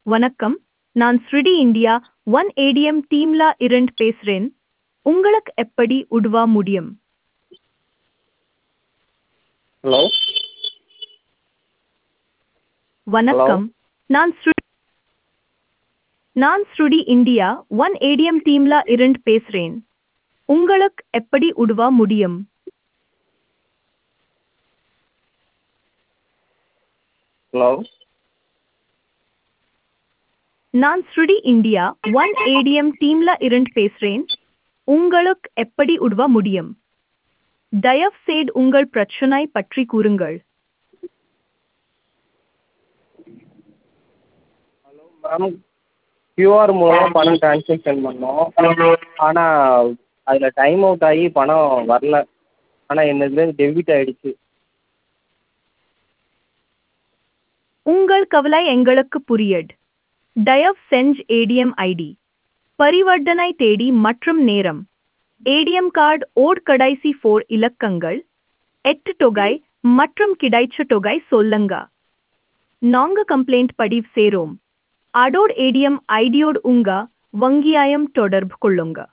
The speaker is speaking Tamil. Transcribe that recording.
வணக்கம் நான் ஸ்ருடி இந்தியா ஒன் ஏடிஎம் டீம்ல இருந்து பேசுறேன் உங்களுக்கு எப்படி உதவ முடியும் ஹலோ வணக்கம் நான் ஸ்ரு நான் ஸ்ருடி இந்தியா ஒன் ஏடிஎம் டீம்ல இருந்து பேசுறேன் உங்களுக்கு எப்படி உதவ முடியும் ஹலோ நான் ஸ்ருடி இந்தியா ஒன் ஏடிஎம் டீம்ல இருந்து பேசுறேன் உங்களுக்கு எப்படி உதவ முடியும் தயவு செய்து உங்கள் பிரச்சனை பற்றி கூறுங்கள் மேம் கியூஆர் மூலமாக பணம் ட்ரான்ஸாக்ஷன் பண்ணோம் ஆனால் அதில் டைம் அவுட் ஆகி பணம் வரல ஆனால் என்னதுலேருந்து டெபிட் ஆகிடுச்சு உங்கள் கவலை எங்களுக்கு புரியுது தயவு செஞ்சு ஏடிஎம் ஐடி பரிவர்த்தனை தேதி மற்றும் நேரம் ஏடிஎம் கார்டு ஓட் கடைசி ஃபோர் இலக்கங்கள் எட்டு தொகை மற்றும் கிடைச்ச தொகை சொல்லுங்க நாங்க கம்ப்ளைண்ட் பதிவு சேரோம் அதோட ஏடிஎம் ஐடியோடு உங்க வங்கியாயம் தொடர்பு கொள்ளுங்க